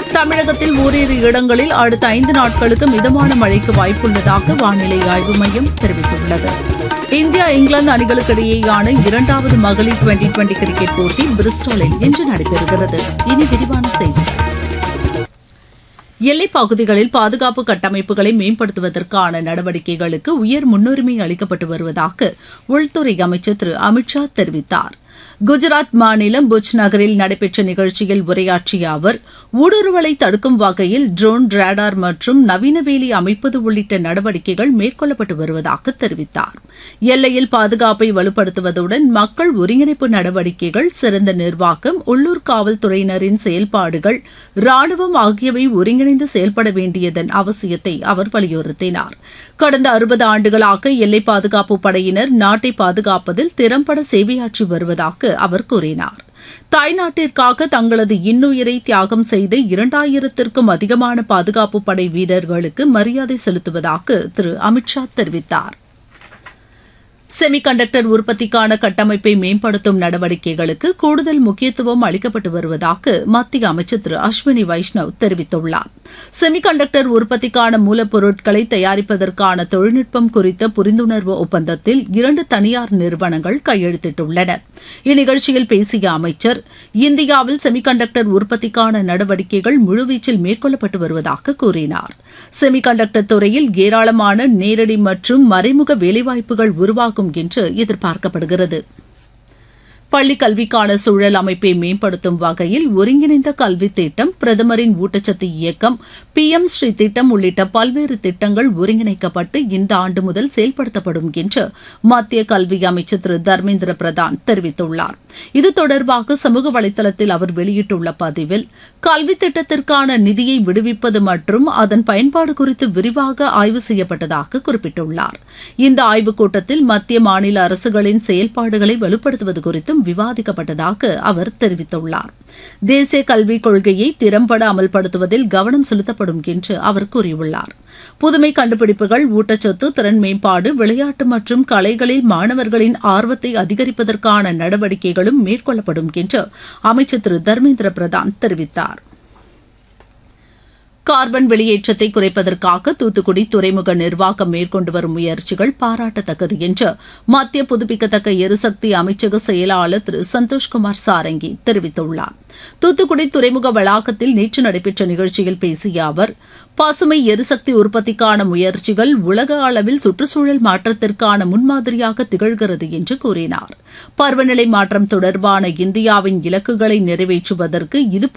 தமிழகத்தில் ஓரிரு இடங்களில் அடுத்த ஐந்து நாட்களுக்கு மிதமான மழைக்கு வாய்ப்புள்ளதாக வானிலை ஆய்வு மையம் தெரிவித்துள்ளது இந்தியா இங்கிலாந்து அணிகளுக்கிடையேயான இரண்டாவது மகளிர் டுவெண்டி டுவெண்டி கிரிக்கெட் போட்டி பிரிஸ்டாலில் இன்று நடைபெறுகிறது இனி விரிவான செய்திகள் எல்லைப் பகுதிகளில் பாதுகாப்பு கட்டமைப்புகளை மேம்படுத்துவதற்கான நடவடிக்கைகளுக்கு உயர் முன்னுரிமை அளிக்கப்பட்டு வருவதாக உள்துறை அமைச்சர் திரு அமித்ஷா தெரிவித்தார் குஜராத் மாநிலம் புஜ் நகரில் நடைபெற்ற நிகழ்ச்சியில் உரையாற்றிய அவர் ஊடுருவலை தடுக்கும் வகையில் ட்ரோன் ரேடார் மற்றும் நவீன வேலி அமைப்பது உள்ளிட்ட நடவடிக்கைகள் மேற்கொள்ளப்பட்டு வருவதாக தெரிவித்தார் எல்லையில் பாதுகாப்பை வலுப்படுத்துவதுடன் மக்கள் ஒருங்கிணைப்பு நடவடிக்கைகள் சிறந்த நிர்வாகம் உள்ளூர் காவல்துறையினரின் செயல்பாடுகள் ராணுவம் ஆகியவை ஒருங்கிணைந்து செயல்பட வேண்டியதன் அவசியத்தை அவர் வலியுறுத்தினார் கடந்த அறுபது ஆண்டுகளாக எல்லை பாதுகாப்பு படையினர் நாட்டை பாதுகாப்பதில் திறம்பட சேவையாற்றி வருவதாக அவர் கூறினார் தாய்நாட்டிற்காக தங்களது இன்னுயிரை தியாகம் செய்த இரண்டாயிரத்திற்கும் அதிகமான பாதுகாப்பு படை வீரர்களுக்கு மரியாதை செலுத்துவதாக திரு அமித்ஷா தெரிவித்தார் செமி கண்டக்டர் உற்பத்திக்கான கட்டமைப்பை மேம்படுத்தும் நடவடிக்கைகளுக்கு கூடுதல் முக்கியத்துவம் அளிக்கப்பட்டு வருவதாக மத்திய அமைச்சர் திரு அஸ்வினி வைஷ்ணவ் தெரிவித்துள்ளார் செமி கண்டக்டர் உற்பத்திக்கான மூலப்பொருட்களை தயாரிப்பதற்கான தொழில்நுட்பம் குறித்த புரிந்துணர்வு ஒப்பந்தத்தில் இரண்டு தனியார் நிறுவனங்கள் கையெழுத்திட்டுள்ளன இந்நிகழ்ச்சியில் பேசிய அமைச்சர் இந்தியாவில் செமி கண்டக்டர் உற்பத்திக்கான நடவடிக்கைகள் முழுவீச்சில் மேற்கொள்ளப்பட்டு வருவதாக கூறினார் செமி கண்டக்டர் துறையில் ஏராளமான நேரடி மற்றும் மறைமுக வேலைவாய்ப்புகள் உருவாகும் என்று எதிர்பார்க்கப்படுகிறது பள்ளிக் கல்விக்கான சூழல் அமைப்பை மேம்படுத்தும் வகையில் ஒருங்கிணைந்த கல்வி திட்டம் பிரதமரின் ஊட்டச்சத்து இயக்கம் பி எம் ஸ்ரீ திட்டம் உள்ளிட்ட பல்வேறு திட்டங்கள் ஒருங்கிணைக்கப்பட்டு இந்த ஆண்டு முதல் செயல்படுத்தப்படும் என்று மத்திய கல்வி அமைச்சர் திரு தர்மேந்திர பிரதான் தெரிவித்துள்ளார் இது தொடர்பாக சமூக வலைதளத்தில் அவர் வெளியிட்டுள்ள பதிவில் கல்வி திட்டத்திற்கான நிதியை விடுவிப்பது மற்றும் அதன் பயன்பாடு குறித்து விரிவாக ஆய்வு செய்யப்பட்டதாக குறிப்பிட்டுள்ளார் இந்த ஆய்வுக் கூட்டத்தில் மத்திய மாநில அரசுகளின் செயல்பாடுகளை வலுப்படுத்துவது குறித்தும் விவாதிக்கப்பட்டதாக அவர் தெரிவித்துள்ளார் தேசிய கல்விக் கொள்கையை திறம்பட அமல்படுத்துவதில் கவனம் செலுத்தப்படும் என்று அவர் கூறியுள்ளார் புதுமை கண்டுபிடிப்புகள் ஊட்டச்சத்து திறன் மேம்பாடு விளையாட்டு மற்றும் கலைகளில் மாணவர்களின் ஆர்வத்தை அதிகரிப்பதற்கான நடவடிக்கைகளும் மேற்கொள்ளப்படும் என்று அமைச்சர் திரு தர்மேந்திர பிரதான் தெரிவித்தார் கார்பன் வெளியேற்றத்தை குறைப்பதற்காக தூத்துக்குடி துறைமுக நிர்வாகம் மேற்கொண்டு வரும் முயற்சிகள் பாராட்டத்தக்கது என்று மத்திய புதுப்பிக்கத்தக்க எரிசக்தி அமைச்சக செயலாளர் திரு சந்தோஷ்குமார் சாரங்கி தெரிவித்துள்ளார் தூத்துக்குடி துறைமுக வளாகத்தில் நேற்று நடைபெற்ற நிகழ்ச்சியில் பேசிய அவர் பசுமை எரிசக்தி உற்பத்திக்கான முயற்சிகள் உலக அளவில் சுற்றுச்சூழல் மாற்றத்திற்கான முன்மாதிரியாக திகழ்கிறது என்று கூறினார் பருவநிலை மாற்றம் தொடர்பான இந்தியாவின் இலக்குகளை நிறைவேற்றுவதற்கு இது